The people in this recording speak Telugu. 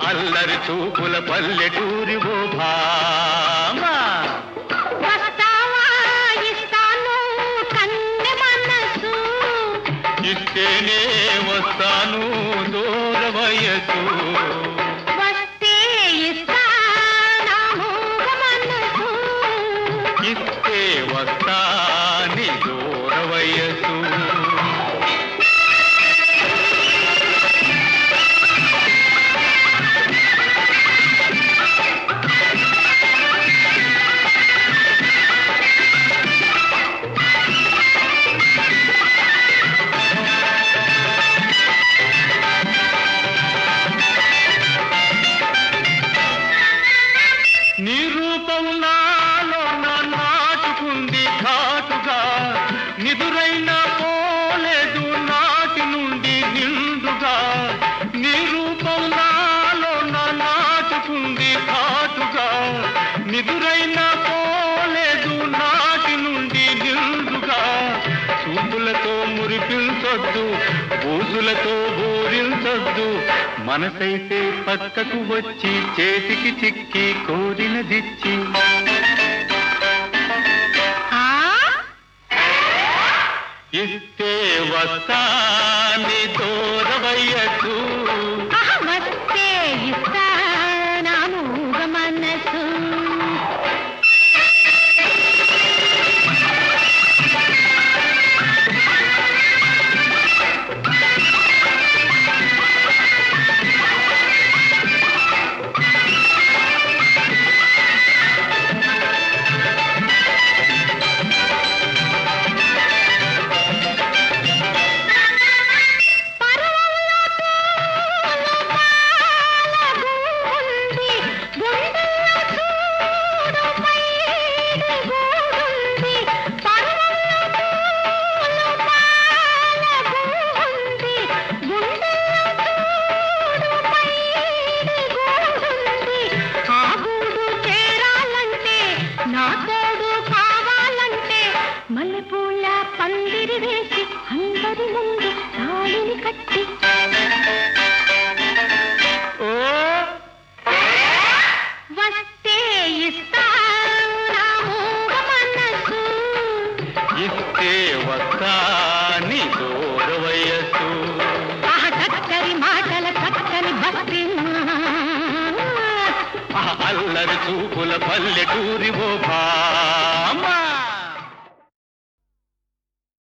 అల్లరి చూపుల పల్లెటూరి ఓ భామా వస్తావా ఇస్తాను కన్నె మనసు ఇస్తేనే వస్తాను దూర వయసు వస్తే ఇస్తాను మనసు ఇస్తే వస్తాని దూర వయసు నీ రూపం నాలో నా నాటుకుంది ఘాటుగా నిదురైన పోలేదు నాటి నుండి నిండుగా నీ రూపం నాలో నా నాటుకుంది ఘాటుగా నిదురైన పోలేదు నాటి నుండి నిండుగా చూపులతో మురిపించొద్దు బూజులతో బోరించొద్దు మనసైతే పక్కకు వచ్చి చేతికి చిక్కి కోరినదిచ్చి ఆ ఇస్తే వస్తాని దూరవయ్యకు ఆహా, వస్తే ఇస్తాను మనసు పర్వంలో పూలు పాలగుంది, గుండెల్లో చూడు పైడి గూడుంది. పర్వంలో పూలు పాలగుంది, గుండెల్లో చూడు పైడి గూడుంది. ఆ గూడు చేరాలంటే నా తోడు కావాలంటే మల్లెపూల పందిరి వేసి అందరి ముందు తాళిని కట్టి ఓ వస్తే ఇస్తాను మనసు ఇస్తే వస్తాని దూరవయ్యకు ఆ చక్కని మాటల చక్కని భక్తి ఆ అల్లరి చూపుల పల్లెటూరి ఓ భామా